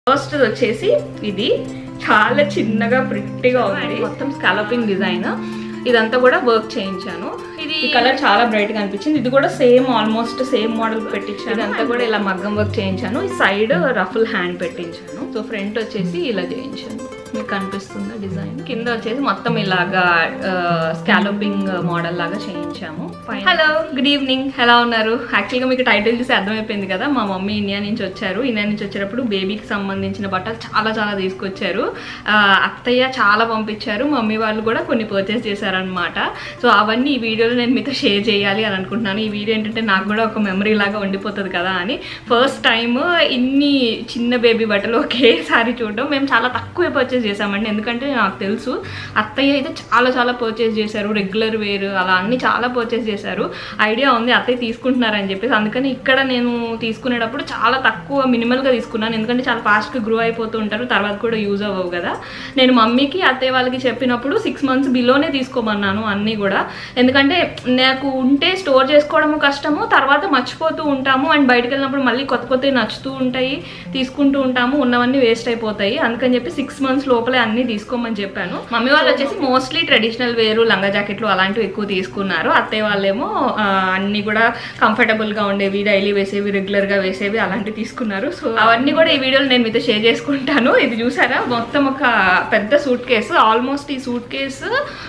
first వచ్చేసి ఇది చాలా చిన్నగా ప్రిట్టిగా ఉంది మొత్తం స్కాలపింగ్ డిజైన్ ఇదంతా కూడా వర్క్ చేయించాను ఇది ఈ కలర్ చాలా బ్రైట్ గా అనిపించింది ఇది కూడా సేమ్ ఆల్మోస్ట్ సేమ్ మోడల్ పెట్టించాను ఇదంతా కూడా ఇలా మగ్గం వర్క్ చేయించాను ఈ సైడ్ రఫుల్ హ్యాండ్ పెట్టించాను సో ఫ్రంట్ వచ్చేసి ఇలా చేయించాను మీకు కనిపిస్తుందా డిజైన్ కింద వచ్చేసి మొత్తం ఇలాగా స్కాలోపింగ్ మోడల్ లాగా చేయించాము హలో గుడ్ ఈవినింగ్ ఎలా ఉన్నారు యాక్చువల్గా మీకు టైటిల్ చూసి అర్థమైపోయింది కదా మా మమ్మీ ఇండియా నుంచి వచ్చారు ఇండియా నుంచి వచ్చేటప్పుడు బేబీకి సంబంధించిన బట్టలు చాలా చాలా తీసుకొచ్చారు ఆ, అత్తయ్య చాలా పంపించారు మమ్మీ వాళ్ళు కూడా కొన్ని పర్చేస్ చేశారనమాట సో అవన్నీ ఈ వీడియోలో నేను మీతో షేర్ చేయాలి అని అనుకుంటున్నాను ఈ వీడియో ఏంటంటే నాకు కూడా ఒక మెమరీ లాగా ఉండిపోతుంది కదా అని ఫస్ట్ టైం ఇన్ని చిన్న బేబీ బట్టలు ఒకేసారి చూడడం మేము చాలా తక్కువే పర్చేస్ చేసామండి ఎందుకంటే నాకు తెలుసు అత్తయ్య అయితే చాలా చాలా పర్చేస్ చేశారు రెగ్యులర్ వేర్ అలా అన్ని చాలా పర్చేస్ చేశారు ఐడియా ఉంది అత్తయ్య తీసుకుంటున్నారని చెప్పేసి అందుకని ఇక్కడ నేను తీసుకునేటప్పుడు చాలా తక్కువ మినిమల్గా తీసుకున్నాను ఎందుకంటే చాలా ఫాస్ట్గా గ్రో అయిపోతూ ఉంటారు తర్వాత కూడా యూజ్ అవ్వవు కదా నేను మమ్మీకి అత్తయ్య వాళ్ళకి చెప్పినప్పుడు సిక్స్ మంత్స్ బిలోనే తీసుకోమన్నాను అన్నీ కూడా ఎందుకంటే నాకు ఉంటే స్టోర్ చేసుకోవడము కష్టము తర్వాత మర్చిపోతూ ఉంటాము అండ్ బయటకు వెళ్ళినప్పుడు మళ్ళీ కొత్త కొత్తవి నచ్చుతూ ఉంటాయి తీసుకుంటూ ఉంటాము ఉన్నవన్నీ వేస్ట్ అయిపోతాయి అందుకని చెప్పి సిక్స్ మంత్స్ లోపలే అన్ని తీసుకోమని చెప్పాను మమ్మీ వాళ్ళు వచ్చేసి మోస్ట్లీ ట్రెడిషనల్ వేరు లంగా జాకెట్లు అలాంటివి ఎక్కువ తీసుకున్నారు అత్తయ్య వాళ్ళేమో ఆ, అన్ని కూడా కంఫర్టబుల్ గా ఉండేవి డైలీ వేసేవి రెగ్యులర్ గా వేసేవి అలాంటివి తీసుకున్నారు సో అవన్నీ కూడా ఈ వీడియోలో నేను మీతో షేర్ చేసుకుంటాను ఇది చూసారా మొత్తం ఒక పెద్ద సూట్ కేసు ఆల్మోస్ట్ ఈ suit case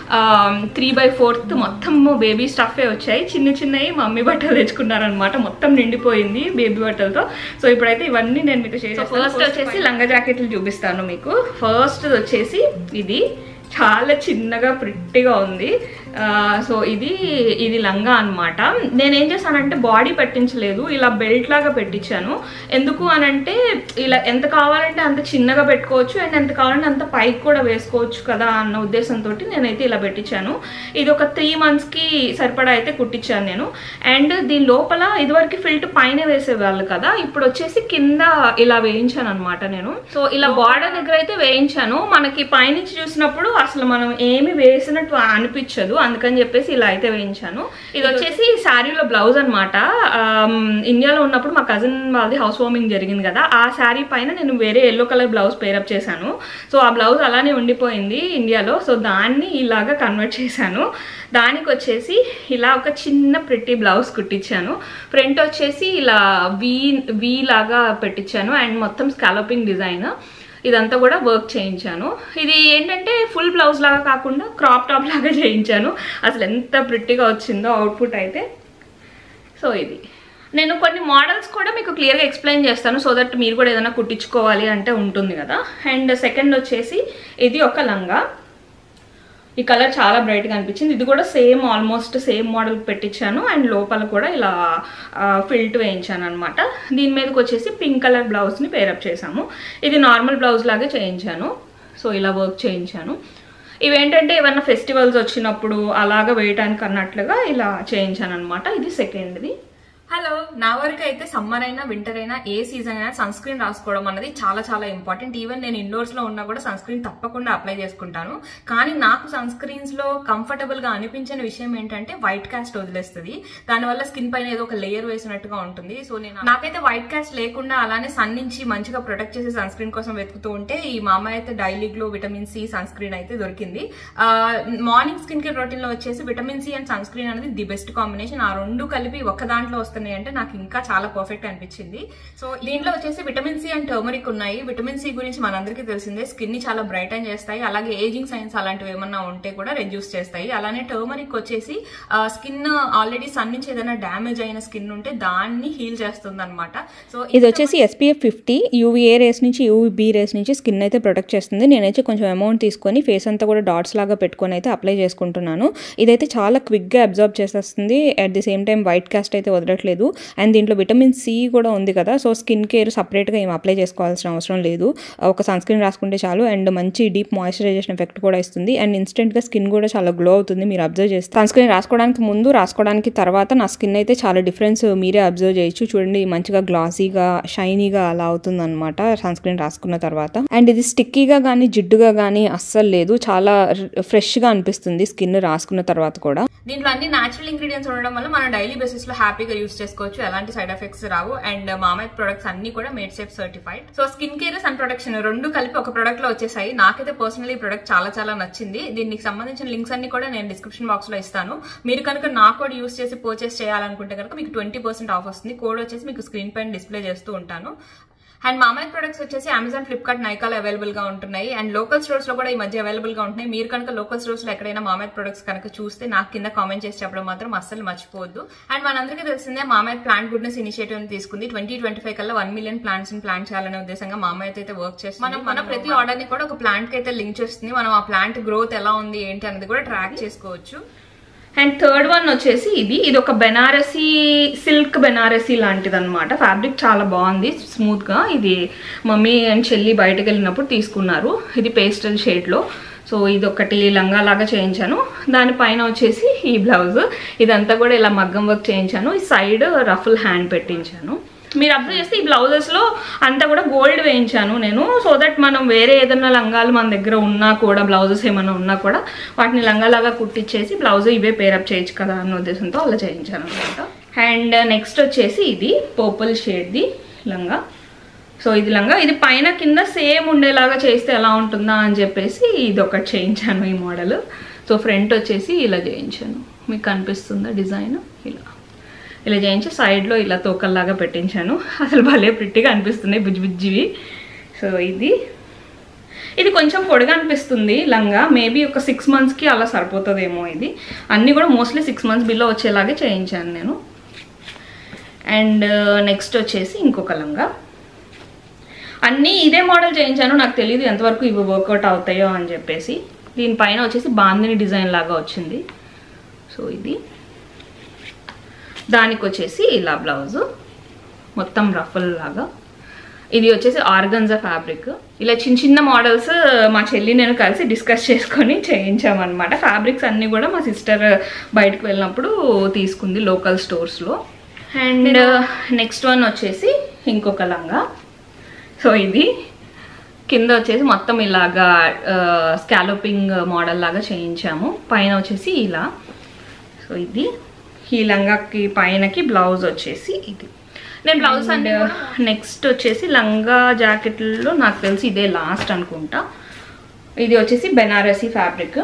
three by fourth మొత్తం బేబీ స్టఫే వచ్చాయి చిన్న చిన్నవి మమ్మీ బట్టలు తెచ్చుకున్నారనమాట మొత్తం నిండిపోయింది బేబీ బట్టలతో సో ఇప్పుడైతే ఇవన్నీ నేను మీతో షేర్ ఫస్ట్ వచ్చేసి లంగా జాకెట్లు చూపిస్తాను మీకు ఫస్ట్ వచ్చేసి ఇది చాలా చిన్నగా ప్రిట్టిగా ఉంది ఆ, సో ఇది ఇది లంగా అనమాట నేనేం చేశానంటే బాడీ పెట్టించలేదు ఇలా బెల్ట్ లాగా పెట్టించాను ఎందుకు అని అంటే ఇలా ఎంత కావాలంటే అంత చిన్నగా పెట్టుకోవచ్చు అండ్ ఎంత కావాలంటే అంత పైకి కూడా వేసుకోవచ్చు కదా అన్న ఉద్దేశంతో నేనైతే ఇలా పెట్టించాను ఇది ఒక త్రీ మంత్స్కి సరిపడా అయితే కుట్టించాను నేను అండ్ దీని లోపల ఇదివరకు ఫిల్ట్ పైన వేసేవాళ్ళు కదా ఇప్పుడు వచ్చేసి కింద ఇలా వేయించాను అనమాట నేను సో ఇలా బార్డర్ దగ్గర అయితే వేయించాను మనకి పైనుంచి చూసినప్పుడు అసలు మనం ఏమి వేసినట్టు అనిపించదు అందుకని చెప్పేసి ఇలా అయితే వేయించాను ఇది వచ్చేసి శారీలో బ్లౌజ్ అనమాట ఇండియాలో ఉన్నప్పుడు మా కజిన్ వాళ్ళది హౌస్ వార్మింగ్ జరిగింది కదా ఆ శారీ పైన నేను వేరే ఎల్లో కలర్ బ్లౌజ్ పేరప్ చేశాను సో ఆ బ్లౌజ్ అలానే ఉండిపోయింది ఇండియాలో సో దాన్ని ఇలాగా కన్వర్ట్ చేశాను దానికి వచ్చేసి ఇలా ఒక చిన్న ప్రిట్టి బ్లౌజ్ కుట్టించాను ఫ్రంట్ వచ్చేసి ఇలా వీ వీ లాగా పెట్టించాను అండ్ మొత్తం స్కాలపింగ్ డిజైన్ ఇదంతా కూడా వర్క్ చేయించాను ఇది ఏంటంటే ఫుల్ బ్లౌజ్ లాగా కాకుండా క్రాప్ టాప్ లాగా చేయించాను అసలు ఎంత ప్రిట్టిగా వచ్చిందో అవుట్పుట్ అయితే సో ఇది నేను కొన్ని మోడల్స్ కూడా మీకు క్లియర్గా ఎక్స్ప్లెయిన్ చేస్తాను సో దట్ మీరు కూడా ఏదైనా కుట్టించుకోవాలి అంటే ఉంటుంది కదా అండ్ సెకండ్ వచ్చేసి ఇది ఒక లంగా ఈ కలర్ చాలా బ్రైట్గా అనిపించింది ఇది కూడా సేమ్ ఆల్మోస్ట్ సేమ్ మోడల్ పెట్టించాను అండ్ లోపల కూడా ఇలా ఫిల్ట్ వేయించాను అనమాట దీని మీదకి వచ్చేసి పింక్ కలర్ బ్లౌజ్ని పేరప్ చేశాము ఇది నార్మల్ బ్లౌజ్ లాగే చేయించాను సో ఇలా వర్క్ చేయించాను ఇవేంటంటే ఏమన్నా ఫెస్టివల్స్ వచ్చినప్పుడు అలాగ వేయటానికి అన్నట్లుగా ఇలా చేయించాను అనమాట ఇది సెకండ్ది హలో నా వరకు అయితే సమ్మర్ అయినా వింటర్ అయినా ఏ సీజన్ అయినా సన్ స్క్రీన్ రాసుకోవడం అనేది చాలా చాలా ఇంపార్టెంట్ ఈవెన్ నేను ఇండోర్స్ లో ఉన్నా కూడా సన్ స్క్రీన్ తప్పకుండా అప్లై చేసుకుంటాను కానీ నాకు సన్ స్క్రీన్స్ లో కంఫర్టబుల్ గా అనిపించిన విషయం ఏంటంటే వైట్ కాస్ట్ వదిలేస్తుంది దానివల్ల స్కిన్ పైన ఏదో ఒక లేయర్ వేసినట్టుగా ఉంటుంది సో నేను నాకైతే వైట్ కాస్ట్ లేకుండా అలానే సన్ నుంచి మంచిగా ప్రొటెక్ట్ చేసే సన్ స్క్రీన్ కోసం వెతుకుతూ ఉంటే ఈ మా అమ్మాయి అయితే daily glow vitamin C sunscreen అయితే దొరికింది మార్నింగ్ స్కిన్ కేర్ రొటీన్ లో వచ్చేసి vitamin C and sunscreen అనేది ది బెస్ట్ కాంబినేషన్ ఆ రెండు కలిపి ఒక దాంట్లో వస్తున్నాయి అంటే నాకు ఇంకా చాలా పర్ఫెక్ట్ అనిపించింది సో దీంట్లో వచ్చేసి విటమిన్ సి అండ్ టర్మరిక్ ఉన్నాయి విటమిన్ సి గురించి మనందరికీ తెలిసిందే స్కిన్ ని చాలా బ్రైటన్ చేస్తాయి అలాగే ఏజింగ్ సైన్స్ అలాంటివి ఏమన్నా ఉంటే కూడా రెడ్యూస్ చేస్తాయి అలానే టర్మరిక్ వచ్చేసి స్కిన్ ఆల్రెడీ సన్ నుంచి ఏదైనా డ్యామేజ్ అయిన స్కిన్ ఉంటే దాన్ని హీల్ చేస్తుంది అనమాట సో ఇది వచ్చేసి ఎస్పీఎఫ్ ఫిఫ్టీ యూవీఏ రేస్ నుంచి యూవీబీ రేస్ నుంచి స్కిన్ అయితే ప్రొటెక్ట్ చేస్తుంది నేనైతే కొంచెం అమౌంట్ తీసుకొని ఫేస్ అంతా కూడా డాట్స్ లాగా పెట్టుకొని అయితే అప్లై చేసుకుంటున్నాను ఇదైతే చాలా క్విక్గా అబ్జర్వ్ చేసేస్తుంది at the same time white cast అయితే వదలట్లేదు అండ్ దీంట్లో విటమిన్ సి కూడా ఉంది కదా సో స్కిన్ కేర్ సపరేట్గా ఏం అప్లై చేసుకోవాల్సిన అవసరం లేదు ఒక సన్ స్క్రీన్ రాసుకుంటే చాలు అండ్ మంచి డీప్ మాయిశ్చరైజేషన్ ఎఫెక్ట్ కూడా ఇస్తుంది అండ్ ఇన్స్టెంట్గా స్కిన్ కూడా చాలా గ్లో అవుతుంది మీరు అబ్జర్వ్ చేస్తే సన్ స్క్రీన్ రాసుకోవడానికి ముందు రాసుకోవడానికి తర్వాత నా స్కిన్ అయితే చాలా డిఫరెన్స్ మీరే అబ్జర్వ్ చేయొచ్చు చూడండి మంచిగా గ్లాసీగా షైనీగా అలా అవుతుంది అనమాట సన్ స్క్రీన్ రాసుకున్న తర్వాత అండ్ ఇది స్టిక్కీగా కానీ జిడ్డుగా కానీ అస్సలు లేదు చాలా ఫ్రెష్గా అనిపిస్తుంది స్కిన్ రాసుకున్న తర్వాత కూడా దీంట్లో అన్ని న్యాచురల్ ఇంగ్రీడియంట్స్ ఉండడం వల్ల మనం డైలీ బేసిస్ లో హ్యాపీగా యూస్ యూస్ చేసుకోవచ్చు ఎలాంటి సైడ్ ఎఫెక్ట్స్ రావు అండ్ మామైత్ ప్రొడక్ట్స్ అన్ని కూడా made safe certified so skin care sun production రెండు కలిపి ఒక ప్రొడక్ట్ లో వచ్చేసాయి నాకైతే పర్సనలీ ప్రొడక్ట్ చాలా చాలా నచ్చింది దీనికి సంబంధించిన లింక్స్ అన్ని కూడా నేను డిస్క్రిప్షన్ బాక్స్ లో ఇస్తాను మీరు కనుక నా కోడ్ యూస్ చేసి పర్చేస్ చేయాలనుకుంటే కనుక మీకు ట్వంటీ పర్సెంట్ ఆఫ్ వస్తుంది కోడ్ వచ్చేసి మీకు స్క్రీన్ పైన డిస్ప్లే చేస్తూ ఉంటాను అండ్ మామైత్ ప్రొడక్ట్స్ వచ్చేసి అమెజాన్ ఫ్లిప్కార్ట్ నైకాలో అవైలబుల్ గా ఉంటున్నాయి అండ్ లోకల్ స్టోర్స్ లో కూడా ఈ మధ్య అవైలబుల్ గా ఉంటున్నాయి మీరు కనుక లోకల్ స్టోర్స్ లో ఎక్కడైనా మామైత్ ప్రొడక్ట్స్ కనుక చూస్తే నాకు కింద కామెంట్ చేసి చెప్పడం మాత్రం అస్సలు మర్చిపోవద్దు అండ్ మనందరికీ తెలిసిందే మామైత్ ప్లాంట్ గుడ్నెస్ ఇనిషియేటివ్ తీసుకుంది ట్వంటీ ట్వంటీ ఫైవ్ కల్లా వన్ మిలియన్ ప్లాంట్స్ ని ప్లాంట్ చేయాలనే ఉద్దేశంగా మామైత్ అయితే వర్క్ చేస్తుంది మనం మన ప్రతి ఆర్డర్ ని కూడా ఒక ప్లాంట్ కి అయితే లింక్ చేస్తుంది మనం ఆ ప్లాంట్ గ్రోత్ ఎలా ఉంది ఏంటి అనేది కూడా ట్రాక్ చేసుకోవచ్చు అండ్ థర్డ్ వన్ వచ్చేసి ఇది ఇది ఒక బెనారసీ సిల్క్ బెనారసీ లాంటిది అనమాట ఫ్యాబ్రిక్ చాలా బాగుంది స్మూత్గా ఇది మమ్మీ అండ్ చెల్లి బయటకు వెళ్ళినప్పుడు తీసుకున్నారు ఇది పేస్టల్ షేడ్లో సో ఇది ఒకటి లంగా లాగా చేయించాను దానిపైన వచ్చేసి ఈ బ్లౌజ్ ఇదంతా కూడా ఇలా మగ్గం వర్క్ చేయించాను ఈ సైడ్ రఫుల్ హ్యాండ్ పెట్టించాను మీరు అబ్జర్వ్ చేస్తే ఈ బ్లౌజెస్లో అంతా కూడా గోల్డ్ వేయించాను నేను సో దట్ మనం వేరే ఏదైనా లంగాలు మన దగ్గర ఉన్నా కూడా బ్లౌజెస్ ఏమైనా ఉన్నా కూడా వాటిని లంగాలాగా కుట్టించేసి బ్లౌజ్ ఇవే పేరప్ చేయొచ్చు కదా అన్న ఉద్దేశంతో అలా చేయించాను అనమాట అండ్ నెక్స్ట్ వచ్చేసి ఇది పర్పుల్ షేడ్ది లంగా సో ఇది లంగా ఇది పైన కింద సేమ్ ఉండేలాగా చేస్తే ఎలా ఉంటుందా అని చెప్పేసి ఇది ఒకటి చేయించాను ఈ మోడల్ సో ఫ్రంట్ వచ్చేసి ఇలా చేయించాను మీకు కనిపిస్తుందా డిజైన్ ఇలా ఇలా చేయించి సైడ్లో ఇలా తోకల్లాగా పెట్టించాను అసలు భలే ప్రిట్టిగా అనిపిస్తున్నాయి బుజ్జి బుజ్జివి సో ఇది ఇది కొంచెం పొడిగా అనిపిస్తుంది లంగా మేబీ ఒక సిక్స్ మంత్స్కి అలా సరిపోతుందేమో ఇది అన్నీ కూడా మోస్ట్లీ సిక్స్ మంత్స్ బిలో వచ్చేలాగే చేయించాను నేను అండ్ నెక్స్ట్ వచ్చేసి ఇంకొక లంగా అన్నీ ఇదే మోడల్ చేయించాను నాకు తెలియదు ఎంతవరకు ఇవి వర్కౌట్ అవుతాయో అని చెప్పేసి దీనిపైన వచ్చేసి బాందిని డిజైన్ లాగా వచ్చింది సో ఇది దానికి వచ్చేసి ఇలా బ్లౌజ్ మొత్తం రఫల్ లాగా ఇది వచ్చేసి ఆర్గన్జా ఫ్యాబ్రిక్ ఇలా చిన్న చిన్న మోడల్స్ మా చెల్లి నేను కలిసి డిస్కస్ చేసుకొని చేయించామన్నమాట ఫ్యాబ్రిక్స్ అన్నీ కూడా మా సిస్టర్ బయటకు వెళ్ళినప్పుడు తీసుకుంది లోకల్ స్టోర్స్లో అండ్ నెక్స్ట్ వన్ వచ్చేసి ఇంకొక లంగా సో ఇది కింద వచ్చేసి మొత్తం ఇలాగా స్కాలోపింగ్ మోడల్ లాగా చేయించాము పైన వచ్చేసి ఇలా సో ఇది ఈ లంగాకి పైనకి బ్లౌజ్ వచ్చేసి ఇది నేను బ్లౌజ్ అండ్ నెక్స్ట్ వచ్చేసి లంగా జాకెట్లో నాకు తెలిసి ఇదే లాస్ట్ అనుకుంటా ఇది వచ్చేసి బెనారసీ ఫ్యాబ్రిక్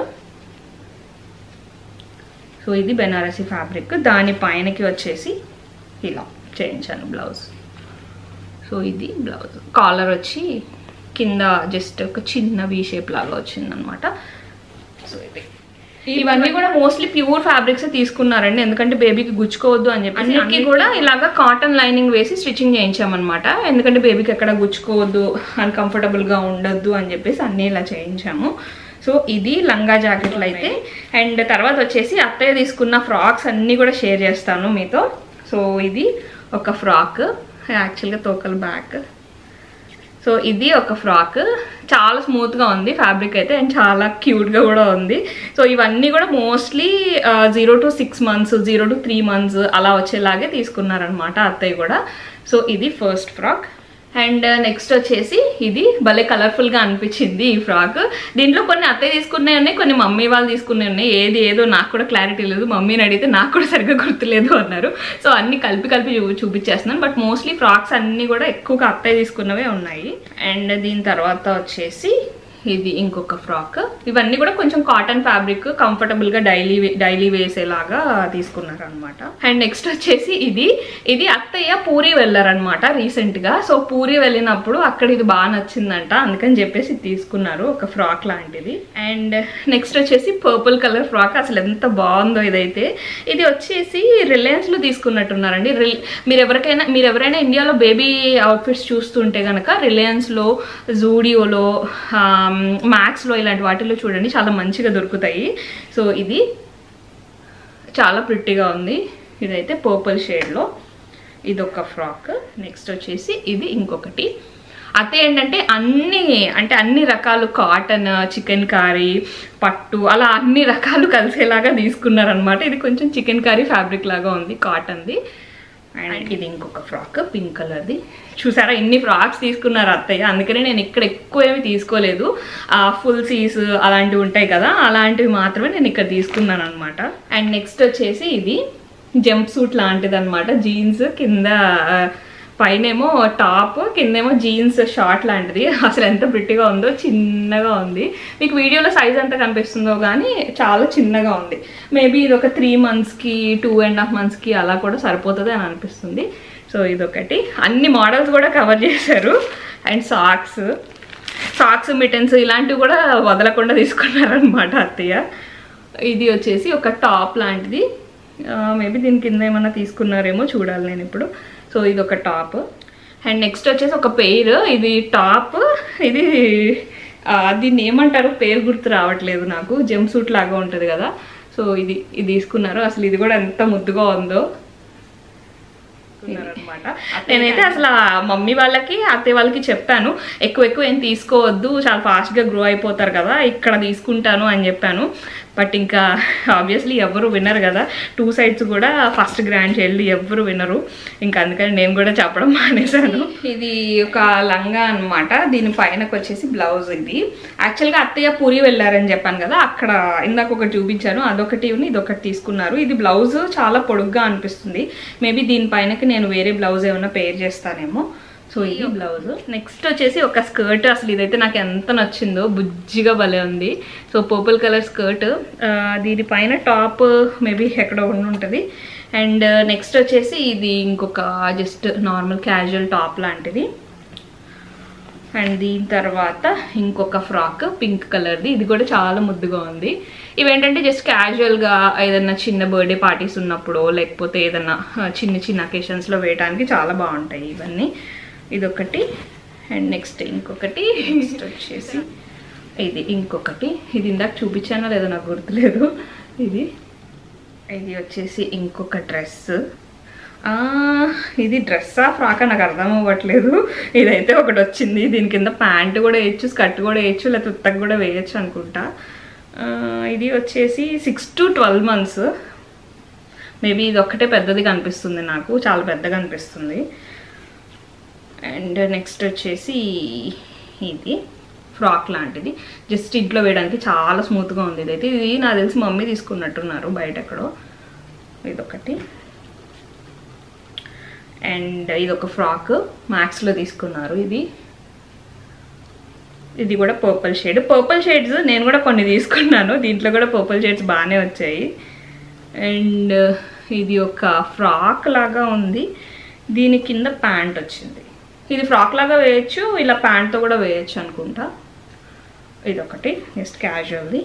సో ఇది బెనారసీ ఫ్యాబ్రిక్ దాని పైనకి వచ్చేసి ఇలా చేయించాను బ్లౌజ్ సో ఇది బ్లౌజ్ కాలర్ వచ్చి కింద జస్ట్ ఒక చిన్న వీ షేప్ లాగా వచ్చిందనమాట సో ఇది ఇవన్నీ కూడా మోస్ట్లీ ప్యూర్ ఫ్యాబ్రిక్స్ తీసుకున్నారండి ఎందుకంటే బేబీకి గుచ్చుకోవద్దు అని చెప్పి అన్నిటికీ కూడా ఇలాగా కాటన్ లైనింగ్ వేసి స్టిచ్చింగ్ చేయించామన్నమాట ఎందుకంటే బేబీకి ఎక్కడ గుచ్చుకోవద్దు అన్కంఫర్టబుల్ గా ఉండొద్దు అని చెప్పేసి అన్నీ ఇలా చేయించాము సో ఇది లంగా జాకెట్లు అయితే అండ్ తర్వాత వచ్చేసి అత్తయ్య తీసుకున్న ఫ్రాక్స్ అన్నీ కూడా షేర్ చేస్తాను మీతో సో ఇది ఒక ఫ్రాక్ యాక్చువల్గా తోకల్ బ్యాక్ సో ఇది ఒక ఫ్రాక్ చాలా స్మూత్గా ఉంది ఫ్యాబ్రిక్ అయితే అండ్ చాలా క్యూట్గా కూడా ఉంది సో ఇవన్నీ కూడా mostly zero to six months zero to three months అలా వచ్చేలాగే తీసుకున్నారనమాట అత్తయ్య కూడా సో ఇది ఫస్ట్ ఫ్రాక్ అండ్ నెక్స్ట్ వచ్చేసి ఇది భలే కలర్ఫుల్గా అనిపించింది ఈ ఫ్రాక్ దీంట్లో కొన్ని అత్తయ్య తీసుకున్నాయి ఉన్నాయి కొన్ని మమ్మీ వాళ్ళు తీసుకున్నాయి ఉన్నాయి ఏది ఏదో నాకు కూడా క్లారిటీ లేదు మమ్మీని అడిగితే నాకు కూడా సరిగ్గా గుర్తులేదు అన్నారు సో అన్ని కలిపి కలిపి చూ చూపించేస్తున్నాను బట్ మోస్ట్లీ ఫ్రాక్స్ అన్నీ కూడా ఎక్కువగా అత్తయ్య తీసుకున్నవే ఉన్నాయి అండ్ దీని తర్వాత వచ్చేసి ఇది ఇంకొక ఫ్రాక్ ఇవన్నీ కూడా కొంచెం కాటన్ ఫ్యాబ్రిక్ కంఫర్టబుల్ గా డైలీ డైలీ వేసేలాగా తీసుకున్నారు అనమాట అండ్ నెక్స్ట్ వచ్చేసి ఇది ఇది అత్తయ్య పూరి వెళ్ళారనమాట రీసెంట్ గా సో పూరి వెళ్ళినప్పుడు అక్కడ ఇది బాగా నచ్చిందంట అందుకని చెప్పేసి ఇది తీసుకున్నారు ఒక ఫ్రాక్ లాంటిది అండ్ నెక్స్ట్ వచ్చేసి పర్పుల్ కలర్ ఫ్రాక్ అసలు ఎంత బాగుందో ఇదైతే ఇది వచ్చేసి రిలయన్స్ లో తీసుకున్నట్టున్నారండి రిల్- మీరు ఎవరికైనా మీరు ఎవరైనా ఇండియాలో బేబీ అవుట్ఫిట్స్ చూస్తుంటే కనుక రిలయన్స్లో జూడియోలో మ్యాక్స్లో ఇలాంటి వాటిల్లో చూడండి చాలా మంచిగా దొరుకుతాయి సో ఇది చాలా ప్రిట్టిగా ఉంది ఇదైతే పర్పుల్ షేడ్లో ఇది ఒక ఫ్రాక్ నెక్స్ట్ వచ్చేసి ఇది ఇంకొకటి అతే ఏంటంటే అన్ని అంటే అన్ని రకాలు కాటన్ చికెన్ కర్రీ పట్టు అలా అన్ని రకాలు కలిసేలాగా తీసుకున్నారనమాట ఇది కొంచెం చికెన్ కర్రీ ఫ్యాబ్రిక్ లాగా ఉంది కాటన్ది అండ్ ఇది ఇంకొక ఫ్రాక్ పింక్ కలర్ది చూసారా ఎన్ని ఫ్రాక్స్ తీసుకున్నారు అత్తయ్య అందుకనే నేను ఇక్కడ ఎక్కువ ఏమి తీసుకోలేదు ఫుల్ సీస్ అలాంటివి ఉంటాయి కదా అలాంటివి మాత్రమే నేను ఇక్కడ తీసుకున్నాను అనమాట అండ్ నెక్స్ట్ వచ్చేసి ఇది జంప్ సూట్ లాంటిది అనమాట జీన్స్ కింద ఆ, పైనేమో టాప్ కిందేమో జీన్స్ షార్ట్ లాంటిది అసలు ఎంత ప్రిట్టిగా ఉందో చిన్నగా ఉంది మీకు వీడియోలో సైజ్ ఎంత కనిపిస్తుందో కానీ చాలా చిన్నగా ఉంది మేబీ ఇది ఒక త్రీ మంత్స్కి టూ అండ్ హాఫ్ మంత్స్కి అలా కూడా సరిపోతుంది అని అనిపిస్తుంది సో ఇదొకటి అన్ని మోడల్స్ కూడా కవర్ చేశారు అండ్ సాక్స్ సాక్స్ మిటన్స్ ఇలాంటివి కూడా వదలకుండా తీసుకున్నారనమాట అత్తయ్య ఇది వచ్చేసి ఒక టాప్ లాంటిది మేబీ దీని కింద ఏమన్నా తీసుకున్నారేమో చూడాలి నేను ఇప్పుడు సో ఇది ఒక టాప్ అండ్ నెక్స్ట్ వచ్చేసి ఒక పెయిర్ ఇది టాప్ ఇది ఆ, దీన్ని ఏమంటారు పేరు గుర్తు రావట్లేదు నాకు జంప్ సూట్ లాగా ఉంటుంది కదా సో ఇది ఇది తీసుకున్నారు అసలు ఇది కూడా ఎంత ముద్దుగా ఉందో అనమాట నేనైతే అసలు ఆ మమ్మీ వాళ్ళకి అత్తయ్య వాళ్ళకి చెప్పాను ఎక్కువ ఎక్కువ ఏం తీసుకోవద్దు చాలా ఫాస్ట్గా గ్రో అయిపోతారు కదా ఇక్కడ తీసుకుంటాను అని చెప్పాను బట్ ఇంకా ఆబ్వియస్లీ ఎవరు వినరు కదా టూ సైడ్స్ కూడా ఫస్ట్ గ్రాండ్ చైల్డ్ ఎవరు వినరు ఇంకా అందుకని నేను కూడా చెప్పడం మానేశాను ఇది ఒక లంగా అనమాట దీని పైనకి వచ్చేసి బ్లౌజ్ ఇది యాక్చువల్గా అత్తయ్య పూరి వెళ్ళారని చెప్పాను కదా అక్కడ ఇందాక ఒకటి చూపించాను అదొకటి ఉంది, ఇదొకటి తీసుకున్నారు ఇది బ్లౌజ్ చాలా పొడుగ్గా అనిపిస్తుంది మేబీ దీనిపైనకి నేను వేరే బ్లౌజ్ ఏమైనా పేర్ చేస్తానేమో సో ఈ బ్లౌజ్ నెక్స్ట్ వచ్చేసి ఒక స్కర్ట్ అసలు ఇదైతే నాకు ఎంత నచ్చిందో బుజ్జిగా భలే ఉంది సో పర్పుల్ కలర్ స్కర్ట్ దీనిపైన టాప్ మేబీ ఎక్కడో ఉండి ఉంటుంది అండ్ నెక్స్ట్ వచ్చేసి ఇది ఇంకొక జస్ట్ నార్మల్ క్యాజువల్ టాప్ లాంటిది అండ్ దీని తర్వాత ఇంకొక ఫ్రాక్ పింక్ కలర్ది ఇది కూడా చాలా ముద్దుగా ఉంది ఇవేంటంటే జస్ట్ క్యాజువల్గా ఏదైనా చిన్న బర్త్డే పార్టీస్ ఉన్నప్పుడు లేకపోతే ఏదైనా ఆ, చిన్న చిన్న అకేషన్స్లో వేయడానికి చాలా బాగుంటాయి ఇవన్నీ ఇదొకటి అండ్ నెక్స్ట్ ఇంకొకటి నెక్స్ట్ వచ్చేసి ఇది ఇంకొకటి ఇది ఇందాక చూపించానో లేదో నాకు గుర్తులేదు ఇది ఇది వచ్చేసి ఇంకొక డ్రెస్ ఇది డ్రెస్సా ఫ్రాకా నాకు అర్థం అవ్వట్లేదు ఇదైతే ఒకటి వచ్చింది దీని కింద ప్యాంట్ కూడా వేయచ్చు స్కర్ట్ కూడా వేయచ్చు లేకపోతే ఉత్తకు కూడా వేయచ్చు అనుకుంటా ఆ, ఇది వచ్చేసి six to twelve months maybe ఇది ఒక్కటే పెద్దది కనిపిస్తుంది నాకు చాలా పెద్దగా అనిపిస్తుంది అండ్ నెక్స్ట్ వచ్చేసి ఇది ఫ్రాక్ లాంటిది జస్ట్ ఇంట్లో వేయడానికి చాలా స్మూత్గా ఉంది ఇదైతే ఇది నాకు తెలిసి మమ్మీ తీసుకున్నట్టున్నారు బయట ఎక్కడో ఇదొకటి అండ్ ఇది ఒక ఫ్రాక్ మ్యాక్స్లో తీసుకున్నారు ఇది ఇది కూడా పర్పుల్ షేడ్ పర్పుల్ షేడ్స్ నేను కూడా కొన్ని తీసుకున్నాను దీంట్లో కూడా పర్పుల్ షేడ్స్ బాగానే వచ్చాయి అండ్ ఇది ఒక ఫ్రాక్ లాగా ఉంది దీని కింద ప్యాంట్ వచ్చింది ఇది ఫ్రాక్ లాగా వేయచ్చు ఇలా ప్యాంట్తో కూడా వేయచ్చు అనుకుంటా ఇది ఒకటి జస్ట్ క్యాజువల్ది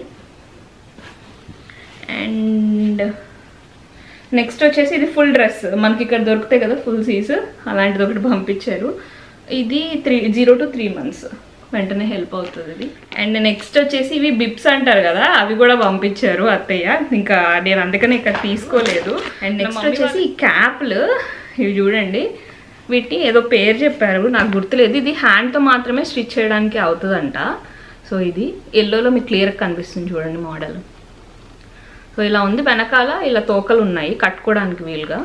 అండ్ నెక్స్ట్ వచ్చేసి ఇది ఫుల్ డ్రెస్ మనకి ఇక్కడ దొరుకుతాయి కదా ఫుల్ సీస్ అలాంటిది ఒకటి పంపించారు ఇది three zero to three months వెంటనే హెల్ప్ అవుతుంది ఇది అండ్ నెక్స్ట్ వచ్చేసి ఇవి బిప్స్ అంటారు కదా అవి కూడా పంపించారు అత్తయ్య ఇంకా నేను అందుకనే ఇక్కడ తీసుకోలేదు అండ్ నెక్స్ట్ వచ్చేసి ఈ క్యాప్లు ఇవి చూడండి వీటిని ఏదో పేరు చెప్పారు నాకు గుర్తులేదు ఇది హ్యాండ్తో మాత్రమే స్టిచ్ చేయడానికి అవుతుందంట సో ఇది ఎల్లోలో మీకు క్లియర్గా కనిపిస్తుంది చూడండి మోడల్ సో ఇలా ఉంది వెనకాల ఇలా తోకలు ఉన్నాయి కట్టుకోవడానికి వీలుగా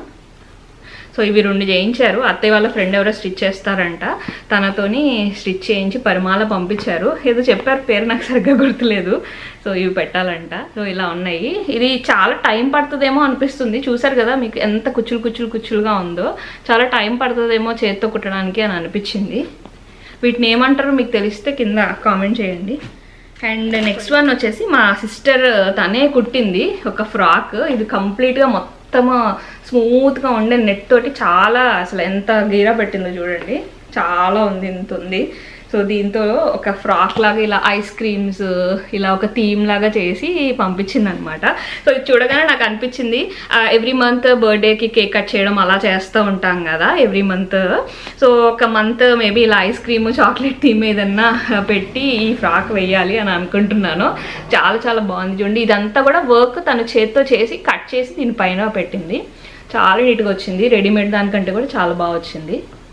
సో ఇవి రెండు చేయించారు అత్తయ్య వాళ్ళ ఫ్రెండ్ ఎవరో స్టిచ్ చేస్తారంట తనతోని స్టిచ్ చేయించి పరిమాల పంపించారు ఏదో చెప్పారు పేరు నాకు సరిగ్గా గుర్తులేదు సో ఇవి పెట్టాలంట సో ఇలా ఉన్నాయి ఇది చాలా టైం పడుతుందేమో అనిపిస్తుంది చూసారు కదా మీకు ఎంత కుచ్చులు కుచ్చులు కుచ్చులుగా ఉందో చాలా టైం పడుతుందేమో చేత్తో కుట్టడానికి అని అనిపించింది వీటిని ఏమంటారో మీకు తెలిస్తే కింద కామెంట్ చేయండి అండ్ నెక్స్ట్ వన్ వచ్చేసి మా సిస్టర్ తనే కుట్టింది ఒక ఫ్రాక్ ఇది కంప్లీట్గా మొత్తం స్మూత్గా ఉండే నెట్ తోటి చాలా అసలు ఎంత గీరా పెట్టిందో చూడండి చాలా ఉంది ఇంత ఉంది సో దీంతో ఒక ఫ్రాక్ లాగా ఇలా ఐస్ క్రీమ్స్ ఇలా ఒక థీమ్ లాగా చేసి పంపించింది అనమాట సో ఇది చూడగానే నాకు అనిపించింది ఎవ్రీ మంత్ బర్త్డేకి కేక్ కట్ చేయడం అలా చేస్తూ ఉంటాం కదా ఎవ్రీ మంత్ సో ఒక మంత్ మేబీ ఇలా ఐస్ క్రీమ్ చాక్లెట్ థీమ్ ఏదన్నా పెట్టి ఈ ఫ్రాక్ వేయాలి అని అనుకుంటున్నాను చాలా చాలా బాగుంది చూడండి ఇదంతా కూడా వర్క్ తను చేత్తో చేసి కట్ చేసి దీనిపైన పెట్టింది చాలా నీట్గా వచ్చింది రెడీమేడ్ దానికంటే కూడా చాలా బాగా వచ్చింది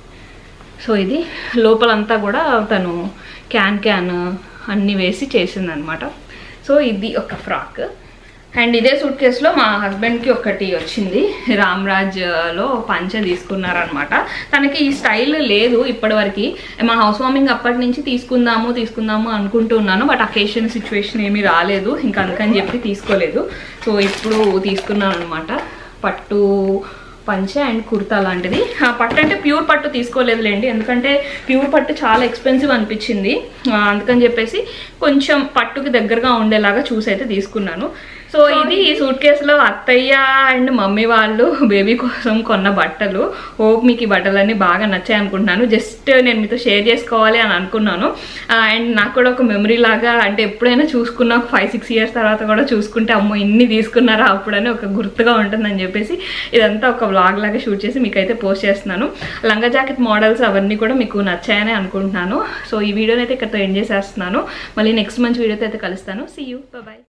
సో ఇది లోపలంతా కూడా తను క్యాన్ క్యాన్ అన్నీ వేసి చేసిందనమాట సో ఇది ఒక ఫ్రాక్ అండ్ ఇదే సూట్ కేసులో మా హస్బెండ్కి ఒకటి వచ్చింది రామ్రాజ్లో పంచ తీసుకున్నారనమాట తనకి ఈ స్టైల్ లేదు ఇప్పటివరకు మా హౌస్ వార్మింగ్ అప్పటి నుంచి తీసుకుందాము తీసుకుందాము అనుకుంటున్నాను బట్ అకేషన్ సిచ్యువేషన్ ఏమీ రాలేదు ఇంకా అందుకని చెప్పి తీసుకోలేదు సో ఇప్పుడు తీసుకున్నాను అనమాట పట్టు పంచె అండ్ కుర్తా లాంటిది ఆ పట్టు అంటే ప్యూర్ పట్టు తీసుకోలేదులేండి ఎందుకంటే ప్యూర్ పట్టు చాలా ఎక్స్పెన్సివ్ అనిపించింది ఆ, అందుకని చెప్పేసి కొంచెం పట్టుకి దగ్గరగా ఉండేలాగా చూసి అయితే తీసుకున్నాను సో ఇది ఈ సూట్ కేసులో అత్తయ్య అండ్ మమ్మీ వాళ్ళు బేబీ కోసం కొన్న బట్టలు హోప్ మీకు ఈ బట్టలన్నీ బాగా నచ్చాయి అనుకుంటున్నాను జస్ట్ నేను మీతో షేర్ చేసుకోవాలి అని అనుకున్నాను అండ్ నాకు కూడా ఒక మెమరీ లాగా అంటే ఎప్పుడైనా చూసుకున్నా ఒక ఫైవ్ సిక్స్ ఇయర్స్ తర్వాత కూడా చూసుకుంటే అమ్మో ఇన్ని తీసుకున్నారా అప్పుడని ఒక గుర్తుగా ఉంటుందని చెప్పేసి ఇదంతా ఒక వ్లాగ్ లాగా షూట్ చేసి మీకు అయితే పోస్ట్ చేస్తున్నాను లంగా జాకెట్ మోడల్స్ అవన్నీ కూడా మీకు నచ్చాయని అనుకుంటున్నాను సో ఈ వీడియోని అయితే ఇక్కడతో ఎండ్ చేసేస్తున్నాను మళ్ళీ నెక్స్ట్ మంచి వీడియోతో అయితే కలుస్తాను సీ యూ బాయ్